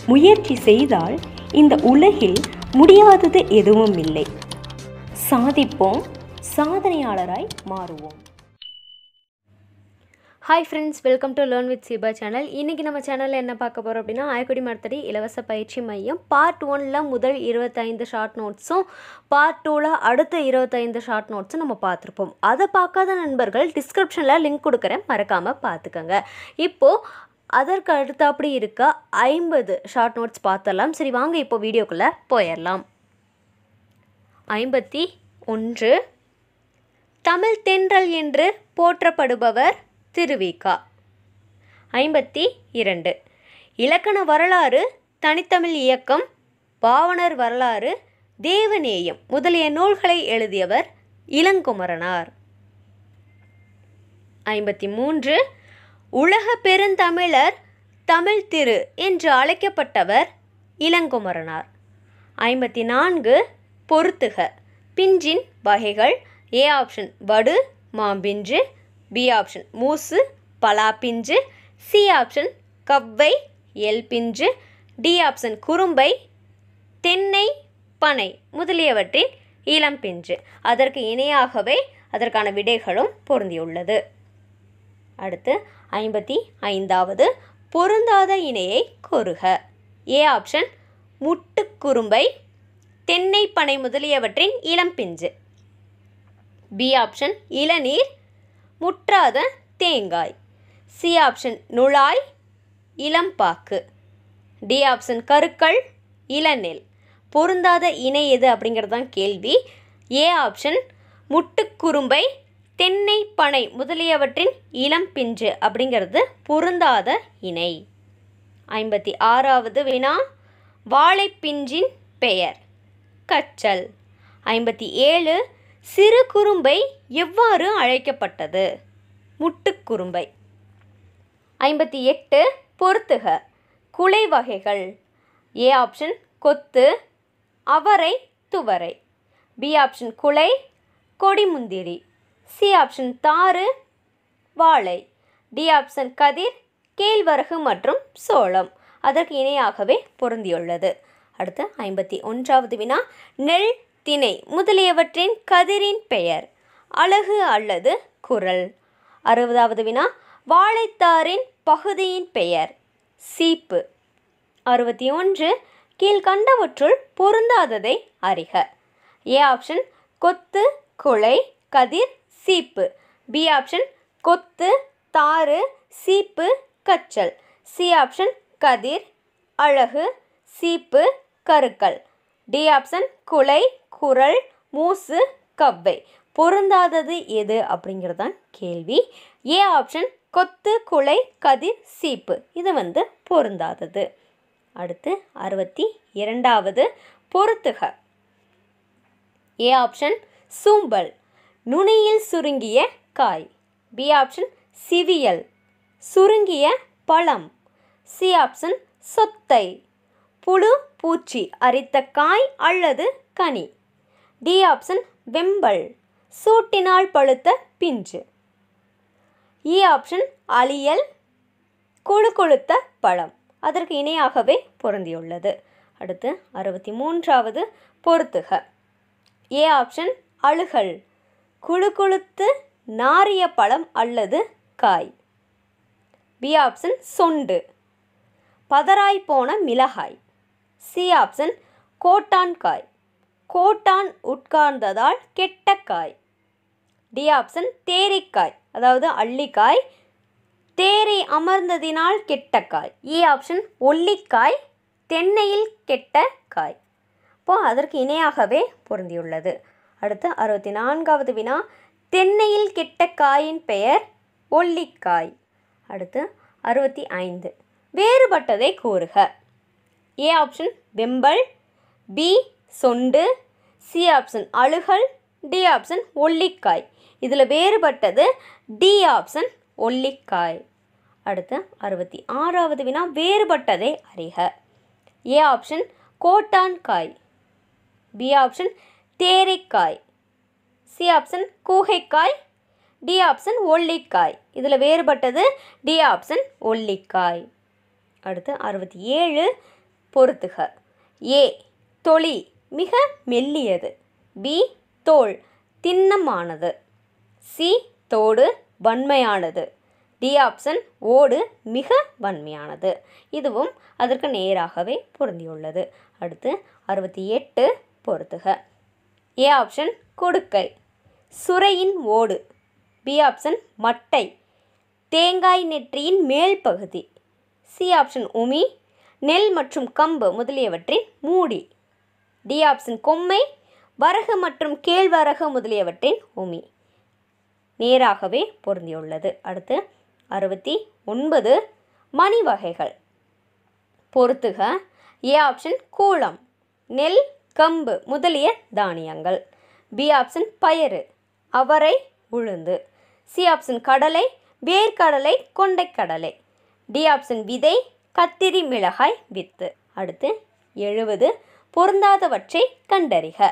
முயற்சி செய்தால் இந்த உலகில் முடியாதது எதுவும் இல்லை சாதிப்போம் சாதனையாளராய் மாறுவோம் hi friends welcome to learn with Siba channel இன்றைக்கி நம்ம சேனலில் என்ன பார்க்க போகிறோம் அப்படின்னா ஆயக்குடி மரத்தடி இலவச பயிற்சி மையம் பார்ட் ஒனில் முதல் இருபத்தைந்து ஷார்ட் நோட்ஸும் பார்ட் டூவில் அடுத்த இருபத்தைந்து ஷார்ட் நோட்ஸும் நம்ம பார்த்துருப்போம் அதை பார்க்காத நண்பர்கள் டிஸ்கிரிப்ஷனில் லிங்க் கொடுக்குறேன் மறக்காமல் பார்த்துக்கோங்க இப்போது அதற்கு அடுத்தாப்படி இருக்க ஐம்பது ஷார்ட் நோட்ஸ் பார்த்தரலாம் சரி வாங்க இப்போ வீடியோக்குள்ளே போயிடலாம் ஐம்பத்தி ஒன்று தமிழ் தென்றல் என்று போற்றப்படுபவர் திருவிகா ஐம்பத்தி இரண்டு இலக்கண வரலாறு தனித்தமிழ் இயக்கம் பாவனர் வரலாறு தேவநேயம் முதலிய நூல்களை எழுதியவர் இளங்குமரனார் ஐம்பத்தி மூன்று உலக பெருந்தமிழர் தமிழ் திரு என்று அழைக்கப்பட்டவர் இளங்குமரனார் ஐம்பத்தி நான்கு பொறுத்துக பிஞ்சின் வகைகள் ஏ ஆப்ஷன் வடு மாம்பிஞ்சு பி ஆப்ஷன் மூசு பலாப்பிஞ்சு சி ஆப்ஷன் கவ்வை எல் பிஞ்சு டி ஆப்ஷன் குறும்பை தென்னை பனை முதலியவற்றின் இளம் பிஞ்சு அதற்கு இணையாகவே அதற்கான விடைகளும் பொருந்தியுள்ளது அடுத்து ஐம்பத்தி ஐந்தாவது பொருந்தாத இணையை கொருக ஏ ஆப்ஷன் முட்டுக்குறும்பை தென்னை பனை முதலியவற்றின் இளம் பிஞ்சு பி ஆப்ஷன் இளநீர் முற்றாத தேங்காய் சி ஆப்ஷன் நுழாய் இளம்பாக்கு டி ஆப்ஷன் கருக்கள் இளநெல் பொருந்தாத இணை எது அப்படிங்கிறது தான் கேள்வி ஏ ஆப்ஷன் முட்டுக்குறும்பை தென்னை பனை முதலியவற்றின் இளம் பிஞ்சு அப்படிங்கிறது பொருந்தாத இணை ஐம்பத்தி ஆறாவது வினா வாழைப்பிஞ்சின் பெயர் கச்சல் ஐம்பத்தி ஏழு சிறு குறும்பை எவ்வாறு அழைக்கப்பட்டது முட்டுக்குறும்பை ஐம்பத்தி எட்டு பொறுத்துக குலை வகைகள் ஏ ஆப்ஷன் கொத்து அவரை துவரை பி ஆப்ஷன் குலை கொடிமுந்திரி சி ஆப்ஷன் தாறு வாழை டி ஆப்ஷன் கதிர் கேழ்வரகு மற்றும் சோளம் அதற்கு இணையாகவே பொருந்தியுள்ளது அடுத்து ஐம்பத்தி ஒன்றாவது வினா நெல் திணை முதலியவற்றின் கதிரின் பெயர் அழகு அல்லது குரல் அறுபதாவது வினா வாழைத்தாரின் பகுதியின் பெயர் சீப்பு அறுபத்தி ஒன்று கீழ்கண்டவற்றுள் பொருந்தாததை அறிக ஏ ஆப்ஷன் கொத்து குலை கதிர் சீப்பு பி ஆப்ஷன் கொத்து தாறு சீப்பு கச்சல் சி ஆப்ஷன் கதிர் அழகு சீப்பு கருக்கல் டி ஆப்ஷன் குலை குரல் மூசு கவ்வை பொருந்தாதது எது அப்படிங்கிறது தான் கேள்வி ஏ ஆப்ஷன் கொத்து குலை கதிர் சீப்பு இது வந்து பொருந்தாதது அடுத்து அறுபத்தி இரண்டாவது பொருத்துக ஏ ஆப்ஷன் சூம்பல் நுனியில் சுருங்கிய காய் பி ஆப்ஷன் சிவியல் சுருங்கிய பழம் சி ஆப்ஷன் சொத்தை புழு பூச்சி அரித்த காய் அல்லது கனி டி ஆப்ஷன் வெம்பல் சூட்டினால் பழுத்த பிஞ்சு இ ஆப்ஷன் அலியல் கொழு கொழுத்த பழம் அதற்கு இணையாகவே பொருந்தியுள்ளது அடுத்து அறுபத்தி மூன்றாவது பொறுத்துக ஏ ஆப்ஷன் அழுகல் குழு கொழுத்து நாரிய பழம் அல்லது காய் பி ஆப்ஷன் சொண்டு பதராய் போன மிளகாய் சி ஆப்ஷன் கோட்டான் காய் கோட்டான் உட்கார்ந்ததால் கெட்ட காய் டி ஆப்ஷன் தேரிக்காய் அதாவது அள்ளிக்காய் தேரை அமர்ந்ததினால் கெட்ட காய் இ ஆப்ஷன் ஒல்லிக்காய் தென்னையில் கெட்ட காய் இப்போ அதற்கு இணையாகவே பொருந்தியுள்ளது அடுத்து அறுபத்தி நான்காவது வினா தென்னையில் கெட்ட காயின் பெயர் ஒல்லிக்காய் அடுத்து அறுபத்தி ஐந்து வேறுபட்டதை கூறுக ஏ ஆப்ஷன் வெம்பல் பி சொண்டு சி ஆப்ஷன் அழுகல் டி ஆப்ஷன் ஒல்லிக்காய் இதில் வேறுபட்டது டி ஆப்ஷன் ஒல்லிக்காய் அடுத்து அறுபத்தி ஆறாவது வினா வேறுபட்டதை அறிக ஏ ஆப்ஷன் கோட்டான் காய் பி ஆப்ஷன் தேரைக்காய் சி ஆப்ஷன் கூகைக்காய் டி ஆப்ஷன் ஒல்லிக்காய் இதில் வேறுபட்டது டி ஆப்ஷன் ஒல்லிக்காய் அடுத்து அறுபத்தி ஏழு பொறுத்துக ஏ தொளி மிக மெல்லியது பி தோல் திண்ணமானது சி தோடு வன்மையானது டி ஆப்ஷன் ஓடு மிக வன்மையானது இதுவும் அதற்கு நேராகவே பொருந்தியுள்ளது அடுத்து அறுபத்தி எட்டு பொறுத்துக ஏ ஆப்ஷன் கொடுக்கை சுரையின் ஓடு பி ஆப்ஷன் மட்டை தேங்காய் நெற்றியின் மேல் பகுதி சி ஆப்ஷன் உமி நெல் மற்றும் கம்பு முதலியவற்றின் மூடி டி ஆப்ஷன் கொம்மை வரகு மற்றும் கேழ்வரகு முதலியவற்றின் உமி நேராகவே பொருந்தியுள்ளது அடுத்து அறுபத்தி ஒன்பது மணி வகைகள் பொறுத்துக ஏ ஆப்ஷன் கூளம் நெல் கம்பு முதலிய தானியங்கள் பி ஆப்ஷன் பயறு அவரை உளுந்து சி ஆப்ஷன் கடலை வேர்க்கடலை கொண்டைக்கடலை டி ஆப்ஷன் விதை கத்திரி மிளகாய் வித்து அடுத்து எழுபது பொருந்தாதவற்றை கண்டறிக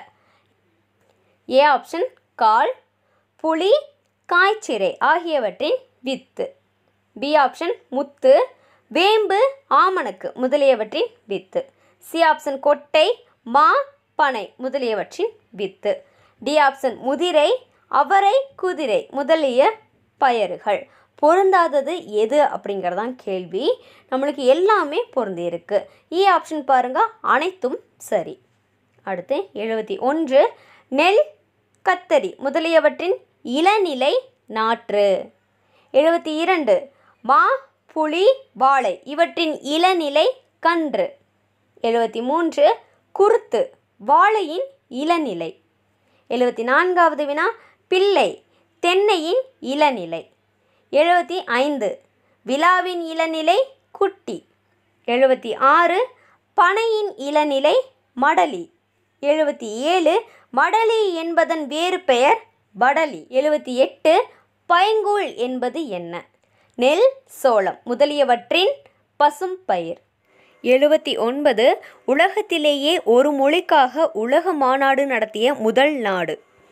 ஏ ஆப்ஷன் கால் புளி காய்ச்சிறை ஆகியவற்றின் வித்து பி ஆப்ஷன் முத்து வேம்பு ஆமணக்கு முதலியவற்றின் வித்து சி ஆப்ஷன் கொட்டை மா பனை முதலியவற்றின் வித்து டி ஆப்ஷன் முதிரை அவரை குதிரை முதலிய பயறுகள் பொருந்தாதது எது அப்படிங்கிறதான் கேள்வி நம்மளுக்கு எல்லாமே பொருந்தி இருக்கு இ ஆப்ஷன் பாருங்க அனைத்தும் சரி அடுத்து எழுபத்தி ஒன்று நெல் கத்தரி முதலியவற்றின் இளநிலை நாற்று எழுபத்தி இரண்டு மா புளி வாழை இவற்றின் இளநிலை கன்று எழுபத்தி மூன்று குருத்து வாழையின் இளநிலை எழுபத்தி நான்காவது வினா பிள்ளை தென்னையின் இளநிலை எழுபத்தி ஐந்து விழாவின் இளநிலை குட்டி எழுபத்தி ஆறு பனையின் இளநிலை மடலி எழுபத்தி ஏழு மடலி என்பதன் வேறு பெயர் வடலி எழுபத்தி எட்டு பைங்கூழ் என்பது என்ன நெல் சோளம் முதலியவற்றின் பசும் பயிர் எழுபத்தி ஒன்பது உலகத்திலேயே ஒரு மொழிக்காக உலக மாநாடு நடத்திய முதல் நாடு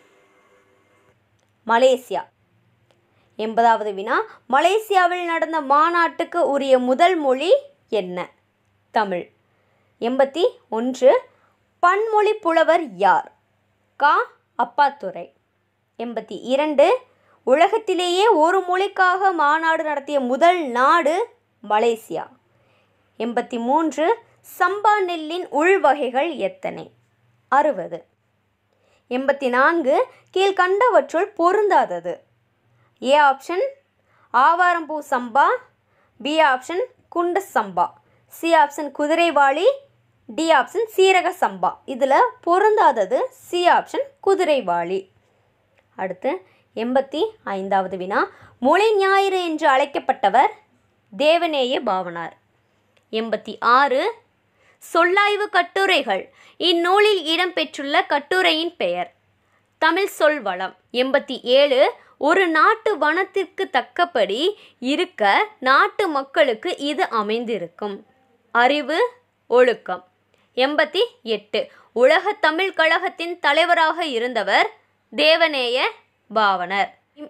மலேசியா எண்பதாவது வினா மலேசியாவில் நடந்த மாநாட்டுக்கு உரிய முதல் மொழி என்ன தமிழ் எண்பத்தி ஒன்று பன்மொழி புலவர் யார் கா அப்பாத்துரை எண்பத்தி இரண்டு உலகத்திலேயே ஒரு மொழிக்காக மாநாடு நடத்திய முதல் நாடு மலேசியா எண்பத்தி மூன்று சம்பா நெல்லின் உள்வகைகள் எத்தனை அறுபது எண்பத்தி நான்கு கீழ்கண்டவற்றுள் பொருந்தாதது ஏ ஆப்ஷன் ஆவாரம்பூ சம்பா பி ஆப்ஷன் குண்ட சம்பா சி ஆப்ஷன் குதிரைவாளி டி ஆப்ஷன் சீரக சம்பா இதில் பொருந்தாதது சி ஆப்ஷன் குதிரைவாளி அடுத்து எண்பத்தி ஐந்தாவது வினா மொழி ஞாயிறு என்று அழைக்கப்பட்டவர் தேவநேய பாவனார் எண்பத்தி ஆறு சொல்லாய்வு கட்டுரைகள் இந்நூலில் இடம்பெற்றுள்ள கட்டுரையின் பெயர் தமிழ் சொல் வளம் எண்பத்தி ஏழு ஒரு நாட்டு வனத்திற்கு தக்கபடி இருக்க நாட்டு மக்களுக்கு இது அமைந்திருக்கும் அறிவு ஒழுக்கம் எண்பத்தி எட்டு உலக தமிழ் கழகத்தின் தலைவராக இருந்தவர் தேவநேய பாவனர்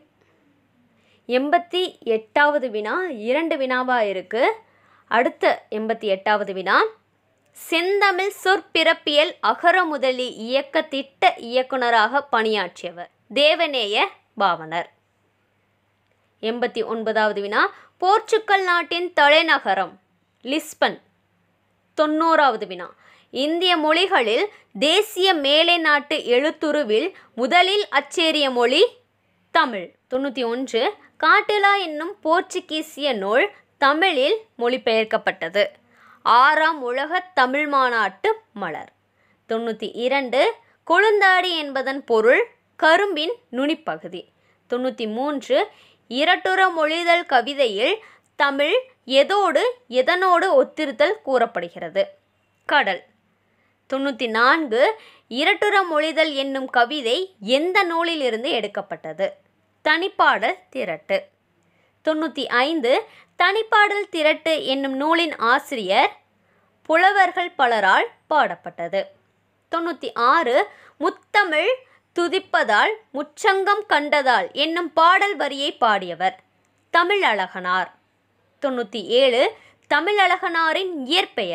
எண்பத்தி எட்டாவது வினா இரண்டு வினாவாக இருக்குது அடுத்த எண்பத்தி எட்டாவது வினா செந்தமிழ் சொற்பிறப்பியல் அகர முதலி இயக்க திட்ட இயக்குனராக பணியாற்றியவர் தேவநேய பாவனர் எண்பத்தி ஒன்பதாவது வினா போர்ச்சுக்கல் நாட்டின் தலைநகரம் லிஸ்பன் தொண்ணூறாவது வினா இந்திய மொழிகளில் தேசிய மேலை நாட்டு எழுத்துருவில் முதலில் அச்சேறிய மொழி தமிழ் தொண்ணூற்றி ஒன்று காட்டிலா என்னும் போர்ச்சுகீசிய நூல் தமிழில் மொழிபெயர்க்கப்பட்டது ஆறாம் உலக தமிழ் மாநாட்டு மலர் தொண்ணூற்றி இரண்டு கொழுந்தாடி என்பதன் பொருள் கரும்பின் நுனிப்பகுதி தொண்ணூற்றி மூன்று இரட்டுற மொழிதல் கவிதையில் தமிழ் எதோடு எதனோடு ஒத்திருத்தல் கூறப்படுகிறது கடல் தொண்ணூற்றி நான்கு இரட்டுற மொழிதல் என்னும் கவிதை எந்த நூலிலிருந்து எடுக்கப்பட்டது தனிப்பாடல் திரட்டு தொண்ணூற்றி ஐந்து தனிப்பாடல் திரட்டு என்னும் நூலின் ஆசிரியர் புலவர்கள் பலரால் பாடப்பட்டது தொண்ணூற்றி ஆறு முத்தமிழ் துதிப்பதால் முச்சங்கம் கண்டதால் என்னும் பாடல் வரியை பாடியவர் தமிழழகனார் தொண்ணூற்றி ஏழு தமிழழகனாரின் இயற்பெயர்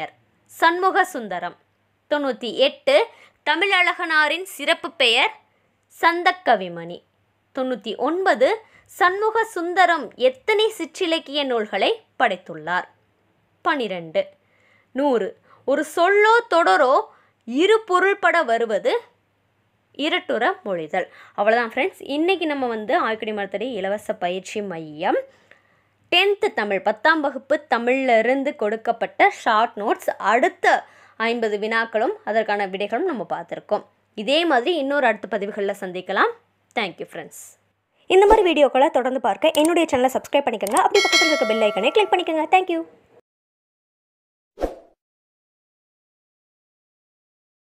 சண்முக சுந்தரம் தொண்ணூற்றி எட்டு தமிழழகனாரின் சிறப்பு பெயர் சந்தக்கவிமணி தொண்ணூற்றி ஒன்பது சண்முக சுந்தரம் எத்தனை சிற்றிலக்கிய நூல்களை படைத்துள்ளார் பனிரெண்டு நூறு ஒரு சொல்லோ தொடரோ இரு பொருள்பட வருவது இரட்டுற மொழிதல் அவ்வளோதான் ஃப்ரெண்ட்ஸ் இன்றைக்கி நம்ம வந்து ஆய்க்குடி மரத்தடி இலவச பயிற்சி மையம் டென்த்து தமிழ் பத்தாம் வகுப்பு தமிழ்ல இருந்து கொடுக்கப்பட்ட ஷார்ட் நோட்ஸ் அடுத்த ஐம்பது வினாக்களும் அதற்கான விடைகளும் நம்ம பார்த்துருக்கோம் இதே மாதிரி இன்னொரு அடுத்த பதிவுகளில் சந்திக்கலாம் தேங்க்யூ ஃப்ரெண்ட்ஸ் இந்த மாதிரி வீடியோக்களை தொடர்ந்து பார்க்க என்னுடைய சேனலை சப்ஸ்கிரைப் பண்ணிக்கோங்க அப்படி பக்கத்தில் இருக்க பெல் ஐக்கனை கிளிக் பண்ணிக்கோங்க தேங்க்யூ